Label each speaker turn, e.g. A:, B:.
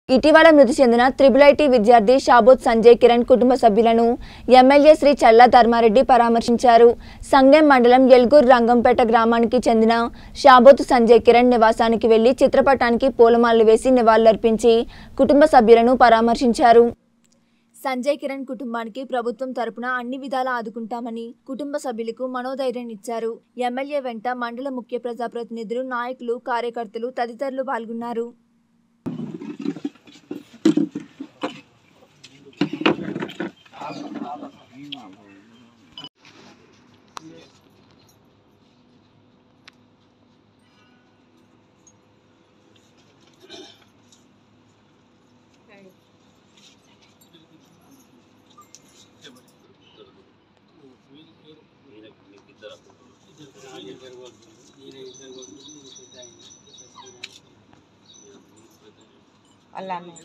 A: ఇటీవల మృతి చెందిన త్రిబుల్ ఐటీ విద్యార్థి షాబోత్ సంజయ్ కిరణ్ కుటుంబ సభ్యులను ఎమ్మెల్యే శ్రీ చల్లా ధర్మారెడ్డి పరామర్శించారు సంగెం మండలం ఎల్గూర్ రంగంపేట గ్రామానికి చెందిన షాబోత్ సంజయ్ కిరణ్ నివాసానికి వెళ్లి చిత్రపటానికి పూలమాలలు వేసి నివాళులర్పించి కుటుంబ సభ్యులను పరామర్శించారు సంజయ్ కిరణ్ కుటుంబానికి ప్రభుత్వం తరపున అన్ని విధాలా ఆదుకుంటామని కుటుంబ సభ్యులకు మనోధైర్యం ఇచ్చారు ఎమ్మెల్యే వెంట మండల ముఖ్య ప్రజాప్రతినిధులు నాయకులు కార్యకర్తలు తదితరులు పాల్గొన్నారు
B: అలా అన్నయ్య